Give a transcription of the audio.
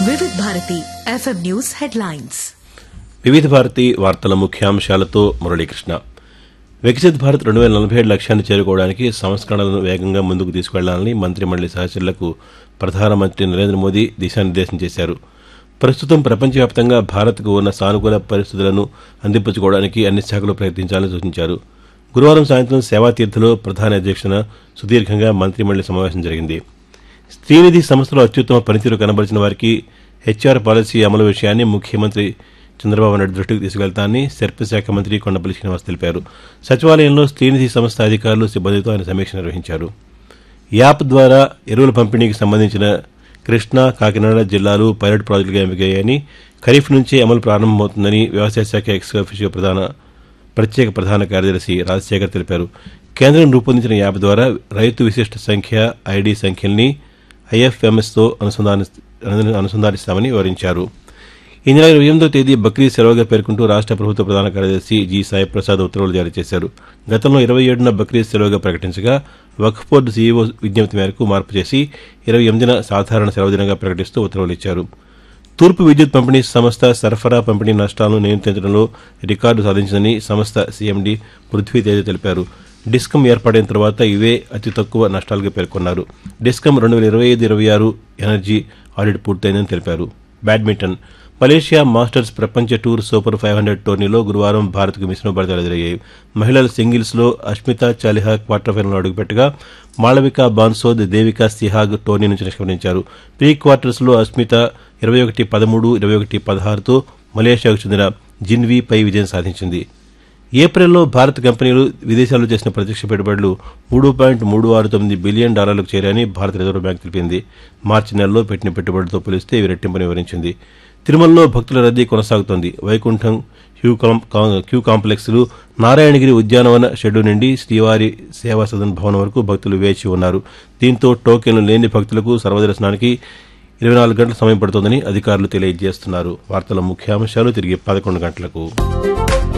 వివిధ Bharati FM news headlines వివిధ భారతి వార్తల ముఖ్యాంశాలతో మురళీకృష్ణ వికసిత్ భారత్ రెండు వేల నలభై ఏడు లక్ష్యాన్ని చేరుకోవడానికి సంస్కరణలను వేగంగా ముందుకు తీసుకెళ్లాలని మంత్రిమండలి సహచరులకు ప్రధానమంత్రి నరేంద్ర మోదీ దిశానిర్దేశం చేశారు ప్రస్తుతం ప్రపంచవ్యాప్తంగా భారత్కు ఉన్న సానుకూల పరిస్థితులను అందిపుచ్చుకోవడానికి అన్ని శాఖలు ప్రయత్నించాలని సూచించారు గురువారం సాయంత్రం సేవాతీర్థలో ప్రధాని అధ్యక్షతన సుదీర్ఘంగా మంత్రిమండలి సమావేశం జరిగింది స్త్రీనిధి సంస్థలో అత్యుత్తమ పనితీరు కనబరిచిన వారికి హెచ్ఆర్ పాలసీ అమలు విషయాన్ని ముఖ్యమంత్రి చంద్రబాబు నాయుడు దృష్టికి తీసుకెళ్తానని శర్ప శాఖ మంత్రి కొండపల్లి శ్రీనివాస్ తెలిపారు సచివాలయంలో స్త్రీనిధి సంస్థ అధికారులు సిబ్బందితో ఆయన సమీక్ష నిర్వహించారు యాప్ ద్వారా ఎరువుల పంపిణీకి సంబంధించిన కృష్ణా కాకినాడ జిల్లాలు పైలట్ ప్రాజెక్టుగా ఎంపికయ్యాయని ఖరీఫ్ నుంచే అమలు ప్రారంభమవుతుందని వ్యవసాయ శాఖ ఎక్స్ అఫీషియో ప్రధాన ప్రత్యేక ప్రధాన కార్యదర్శి రాజశేఖర్ తెలిపారు కేంద్రం రూపొందించిన యాప్ ద్వారా రైతు విశిష్ట సంఖ్య ఐడి సంఖ్యల్ని ఐఎఫ్ఎంఎస్తో అనుసంధాని అనుసంధానిస్తామని వివరించారు ఈ నెల ఇరవై ఎనిమిదో తేదీ బక్రీద్ సెలవుగా పేర్కొంటూ రాష్ట్ర ప్రభుత్వ ప్రధాన కార్యదర్శి జి సాయి ప్రసాద్ ఉత్తర్వులు జారీ చేశారు గతంలో ఇరవై ఏడున బక్రీద్ సెలవుగా ప్రకటించగా వక్ఫ్ బోర్డు సీఈఓ విజ్ఞప్తి మేరకు మార్పు చేసి ఇరవై ఎనిమిదిన సాధారణ సెలవు దినంగా ప్రకటిస్తూ ఉత్తర్వులు ఇచ్చారు తూర్పు విద్యుత్ పంపిణీ సంస్థ సరఫరా పంపిణీ నష్టాలను నియంత్రించడంలో రికార్డు సాధించిందని సంస్థ సీఎండీ పృథ్వీ తేజ తెలిపారు డిస్కమ్ ఏర్పాటైన తర్వాత ఇవే అతి తక్కువ నష్టాలుగా పేర్కొన్నారు డిస్కమ్ రెండు వేల ఇరవై ఐదు ఇరవై ఆరు ఎనర్జీ ఆడిట్ పూర్తయిందని తెలిపారు బ్యాడ్మింటన్ మలేషియా మాస్టర్స్ ప్రపంచ టూర్ సూపర్ ఫైవ్ హండ్రెడ్ టోర్నీలో గురువారం భారత్కు మిశ్రమ ఫలితాలు ఎదురయ్యాయి మహిళల సింగిల్స్లో అష్మితా చాలిహా క్వార్టర్ ఫైనల్ అడుగుపెట్టగా మాళవిక బాన్సోద్ దేవికా సిహాగ్ టోర్నీ నుంచి నిష్క్రమించారు ప్రీ క్వార్టర్స్లో అష్మిత ఇరవై ఒకటి పదమూడు ఇరవై ఒకటి పదహారుతో మలేషియాకు చెందిన జిన్వీ పై విజయం సాధించింది ఏప్రిల్లో భారత కంపెనీలు విదేశాల్లో చేసిన ప్రత్యక్ష పెట్టుబడులు మూడు పాయింట్ మూడు ఆరు తొమ్మిది బిలియన్ డాలర్లకు చేరాయని భారత రిజర్వ్ బ్యాంక్ తెలిపింది మార్చి నెలలో పెట్టిన పెట్టుబడులతో పోలిస్తే ఇవి రెట్టింపని వివరించింది తిరుమలలో భక్తుల రద్దీ కొనసాగుతోంది వైకుంఠం క్యూ కాం- కా- క్యూ కాంప్లెక్స్లు నారాయణగిరి ఉద్యానవన షెడ్డు నుండి శ్రీవారి సేవా సదన్ భవనం వరకు భక్తులు వేచి ఉన్నారు దీంతో టోకెన్లు లేని భక్తులకు సర్వదర్శనానికి ఇరవై నాలుగు గంటల సమయం పడుతోందని అధికారులు తెలియజేస్తున్నారు వార్తల ముఖ్యాంశాలు తిరిగి పదకొండు గంటలకు